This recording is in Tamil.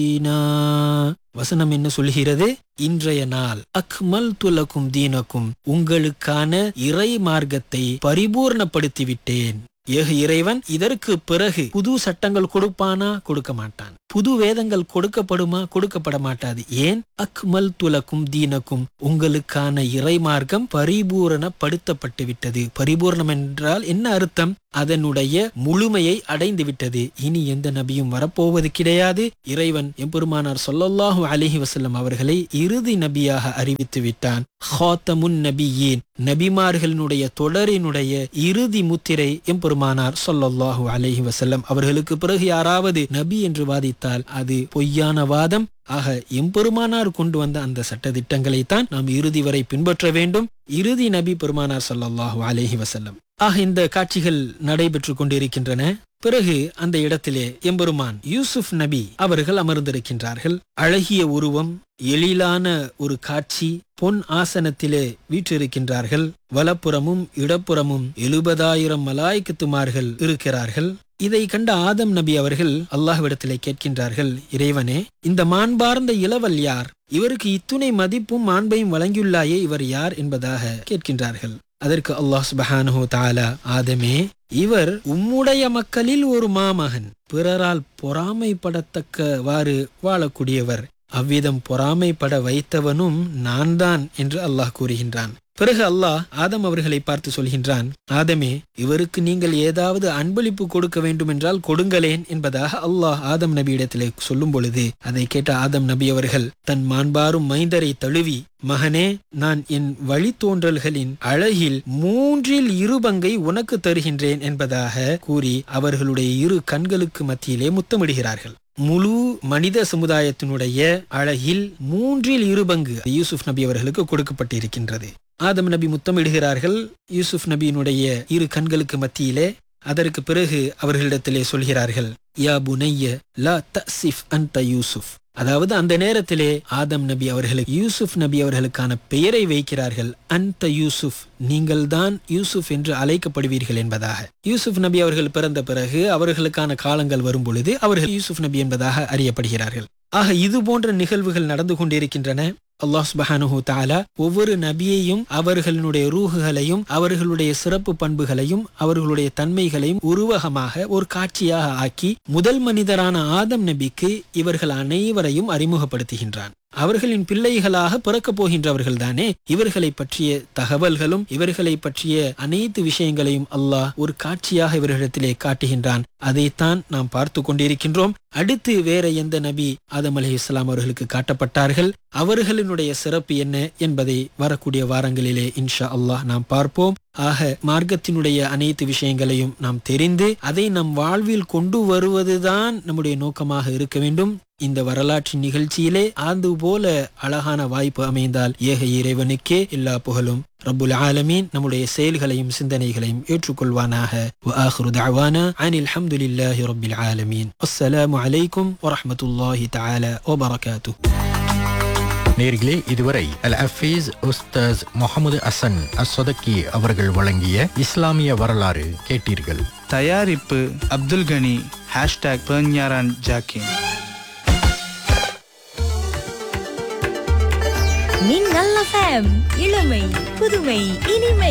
ஈனா. வசனம் என்ன சொல்கிறது இன்றைய நாள் அக்மல் துலக்கும் தீனக்கும் உங்களுக்கான இறை மார்க்கத்தை பரிபூர்ணப்படுத்தி விட்டேன் ஏக இறைவன் இதற்கு பிறகு புது சட்டங்கள் கொடுப்பானா கொடுக்க மாட்டான் புது வேதங்கள் கொடுக்கப்படுமா கொடுக்கப்பட மாட்டாது ஏன் அக்மல் துலக்கும் தீனக்கும் உங்களுக்கான இறை மார்க்கம் பரிபூரணப்படுத்தப்பட்டு விட்டது பரிபூர்ணம் என்றால் என்ன அர்த்தம் அதனுடைய முழுமையை அடைந்து விட்டது இனி எந்த நபியும் வரப்போவது கிடையாது இறைவன் எம்பெருமானார் சொல்லல்லாஹு அலிஹி வசல்லம் அவர்களை இறுதி நபியாக அறிவித்து விட்டான் ஹாத்தமுன் நபியேன் நபிமார்களினுடைய தொடரினுடைய இறுதி முத்திரை எம்பெருமானார் சொல்லல்லாஹு அலிஹி வசல்லம் அவர்களுக்கு பிறகு யாராவது நபி என்று வாதித்தால் அது பொய்யான வாதம் ஆக எம்பெருமானார் கொண்டு வந்த அந்த சட்ட திட்டங்களைத்தான் நாம் இறுதி வரை பின்பற்ற வேண்டும் இறுதி நபி பெருமானார் சொல்லல்லாஹு அலேஹி வசல்லம் ஆக இந்த காட்சிகள் நடைபெற்று கொண்டிருக்கின்றன பிறகு அந்த இடத்திலே எம்பெருமான் யூசுப் நபி அவர்கள் அமர்ந்திருக்கின்றார்கள் அழகிய உருவம் எழிலான ஒரு காட்சி பொன் ஆசனத்திலே வீற்றிருக்கின்றார்கள் வலப்புறமும் இடப்புறமும் எழுபதாயிரம் மலாய்க்கத்துமார்கள் இருக்கிறார்கள் இதை கண்ட ஆதம் நபி அவர்கள் அல்லாஹ்விடத்திலே கேட்கின்றார்கள் இறைவனே இந்த மாண்பார்ந்த இளவல் யார் இவருக்கு இத்துணை மதிப்பும் மாண்பையும் வழங்கியுள்ளாயே இவர் யார் என்பதாக கேட்கின்றார்கள் அதற்கு அல்லாஹ் சுபஹானஹு தாலா ஆதமே இவர் உம்முடைய மக்களில் ஒரு மாமகன் பிறரால் பொறாமைப்படத்தக்கவாறு வாழக்கூடியவர் அவ்விதம் பொறாமைப்பட வைத்தவனும் நான் தான் என்று அல்லாஹ் கூறுகின்றான் பிறகு அல்லாஹ் ஆதம் அவர்களை பார்த்து சொல்கின்றான் ஆதமே இவருக்கு நீங்கள் ஏதாவது அன்பளிப்பு கொடுக்க வேண்டும் என்றால் கொடுங்களேன் என்பதாக அல்லாஹ் ஆதம் நபியிடத்திலே சொல்லும் பொழுது அதை கேட்ட ஆதம் நபி அவர்கள் தன் மாண்பாரும் மைந்தரை தழுவி மகனே நான் என் வழித்தோன்றல்களின் அழகில் மூன்றில் இரு பங்கை உனக்கு தருகின்றேன் என்பதாக கூறி அவர்களுடைய இரு கண்களுக்கு மத்தியிலே முத்தமிடுகிறார்கள் முழு மனித சமுதாயத்தினுடைய அழகில் மூன்றில் இரு பங்கு யூசுப் நபி அவர்களுக்கு கொடுக்கப்பட்டிருக்கின்றது ஆதம் நபி முத்தமிடுகிறார்கள் யூசுப் நபியினுடைய இரு கண்களுக்கு மத்தியிலே அதற்கு பிறகு அவர்களிடத்திலே சொல்கிறார்கள் யா புனைய லா தசிஃப் அந்த யூசுப் அதாவது அந்த நேரத்திலே ஆதம் நபி அவர்களுக்கு யூசுப் நபி அவர்களுக்கான பெயரை வைக்கிறார்கள் அந்த யூசுப் நீங்கள் தான் யூசுப் என்று அழைக்கப்படுவீர்கள் என்பதாக யூசுப் நபி அவர்கள் பிறந்த பிறகு அவர்களுக்கான காலங்கள் வரும் பொழுது அவர்கள் யூசுப் நபி என்பதாக அறியப்படுகிறார்கள் ஆக இது போன்ற நிகழ்வுகள் நடந்து கொண்டிருக்கின்றன அல்லாஹ் சுபஹானுஹு தாலா ஒவ்வொரு நபியையும் அவர்களுடைய ரூகுகளையும் அவர்களுடைய சிறப்பு பண்புகளையும் அவர்களுடைய தன்மைகளையும் உருவகமாக ஒரு காட்சியாக ஆக்கி முதல் மனிதரான ஆதம் நபிக்கு இவர்கள் அனைவரையும் அறிமுகப்படுத்துகின்றான் அவர்களின் பிள்ளைகளாக பிறக்கப் போகின்றவர்கள் தானே இவர்களை பற்றிய தகவல்களும் இவர்களை பற்றிய அனைத்து விஷயங்களையும் அல்லாஹ் ஒரு காட்சியாக இவர்களிடத்திலே காட்டுகின்றான் அதைத்தான் நாம் பார்த்து கொண்டிருக்கின்றோம் அடுத்து வேற எந்த நபி ஆதம் அலி இஸ்லாம் அவர்களுக்கு காட்டப்பட்டார்கள் அவர்களினுடைய சிறப்பு என்ன என்பதை வரக்கூடிய வாரங்களிலே இன்ஷா அல்லாஹ் நாம் பார்ப்போம் ஆக மார்க்கத்தினுடைய அனைத்து விஷயங்களையும் நாம் தெரிந்து அதை நம் வாழ்வில் கொண்டு வருவதுதான் நம்முடைய நோக்கமாக இருக்க வேண்டும் இந்த வரலாற்றின் நிகழ்ச்சியிலே ஆந்து போல அழகான வாய்ப்பு அமைந்தால் ஏக இறைவனுக்கே எல்லா புகழும் ரப்புல் ஆலமீன் நம்முடைய செயல்களையும் சிந்தனைகளையும் ஏற்றுக்கொள்வானாக وآخر دعوانا عن الحمد لله رب العالمين والسلام عليكم ورحمة الله تعالى وبركاته நேர்களே இதுவரை அல் அஃபீஸ் உஸ்தாஸ் முகமது அசன் அஸ்வதக்கி அவர்கள் வழங்கிய இஸ்லாமிய வரலாறு கேட்டீர்கள் தயாரிப்பு அப்துல் கனி ஹேஷ்டாக் பெர்ஞாரான் ஜாக்கின் மின்னல் எஃப்எம் இளமை புதுமை இனிமை